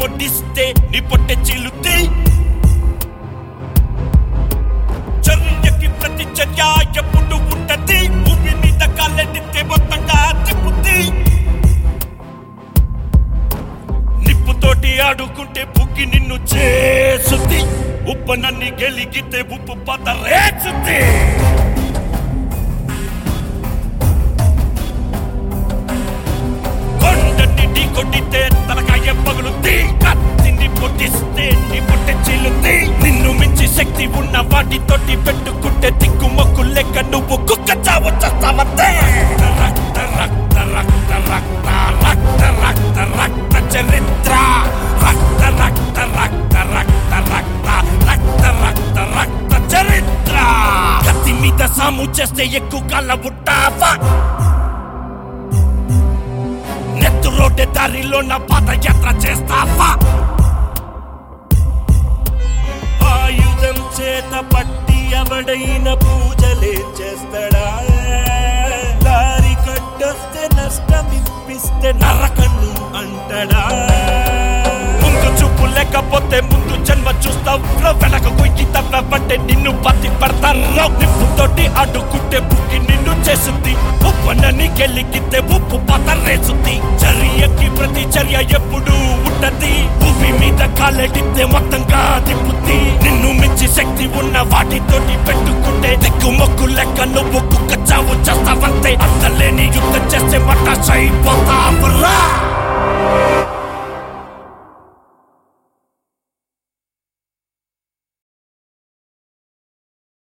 పొడిస్తే నీ పొట్టె చీలుద్ది చర్యకి ప్రతి చర్య ఎప్పుడు ఉంటది భూమి మీద కాలెడితే మొత్తంగా తిప్పుద్ది నిప్పుతోటి ఆడుకుంటే బుగ్గి నిన్ను చేసుద్ది ఉప్పు నన్ని గెలిగితే ఉప్పు పదరేచుద్ది కొండని ఢీ కొట్టితే తలకాయ పగులుద్ది కత్తిని పొట్టిస్తే నీ పొట్టె చీలుద్ది నిన్ను మించి శక్తి ఉన్న వాటితోటి పెట్టుకుంటే దిక్కు మొక్కు లెక్క నువ్వు కుక్క చావు చేస్తావంతే రక్త రక్త రక్త రక్త రక్త రక్త రక్త చరిత్ర రక్త రక్త రక్త రక్త రక్త రక్త రక్త రక్త చరిత్ర కత్తి మీద సాము చేస్తే ఎక్కువ కాల ఉంటావా నెత్తు రోడ్డు దారిలో నా పాదయాత్ర చేస్తావా ఆయుధం చేత పట్టి ఎవడైన పూజలే చేస్తాడా దారి కట్టొస్తే నష్టం ఇప్పిస్తే నరకన్ను అంటడా ముందు చూపు లేకపోతే ముందు జన్మ చూస్తావు వెనక కొయ్యి తవ్వబట్టే నిన్ను పత్తి పడతారు నిప్పుతోటి అడ్డుకుంటే బుక్కి నిన్ను చేస్తుంది ఉప్పనని గెలిగితే ఉప్పు పతరేస్తుంది చర్యకి ప్రతి చర్య ఎప్పుడు ఉంటది భూమి మీద కాలెడితే మొత్తంగా తిప్పుద్ది నిన్ను మించి శక్తి ఉన్న వాటితోటి పెట్టుకుంటే దిక్కు మొక్కు లెక్క నువ్వు కుక్క చావు చేస్తావంతే అంతలేని యుద్ధం చేస్తే మటాష్ అయిపోతావురా